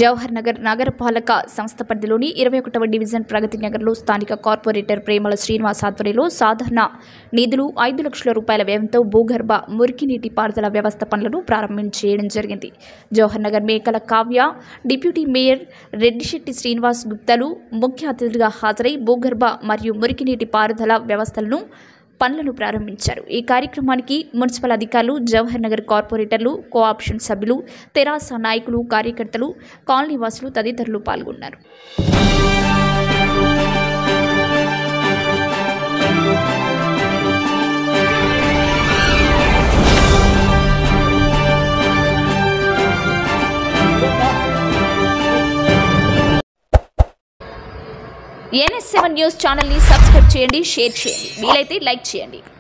జవహర్ నగర్ నగరపాలక సంస్థ పరిధిలోని ఇరవై ఒకటవ డివిజన్ ప్రగతి నగర్లో స్థానిక కార్పొరేటర్ ప్రేమల శ్రీనివాస్ ఆధ్వర్యంలో సాధారణ నిధులు ఐదు లక్షల రూపాయల వ్యయంతో భూగర్భ మురికి నీటి పారుదల వ్యవస్థ పనులను ప్రారంభించేయడం జరిగింది జవహర్ నగర్ మేకల కావ్య డిప్యూటీ మేయర్ రెడ్డిశెట్టి శ్రీనివాస్ గుప్తాలు ముఖ్య అతిథులుగా హాజరై భూగర్భ మరియు మురికి నీటి పారుదల వ్యవస్థలను పనులను ప్రారంభించారు ఈ కార్యక్రమానికి మున్సిపల్ అధికారులు జవహర్ నగర్ కార్పొరేటర్లు కోఆప్షన్ సభ్యులు తెరాస నాయకులు కార్యకర్తలు కాలనీ వాసులు తదితరులు పాల్గొన్నారు ఎన్ఎస్ సెవెన్ న్యూస్ ఛానల్ని సబ్స్క్రైబ్ చేయండి షేర్ చేయండి వీలైతే లైక్ చేయండి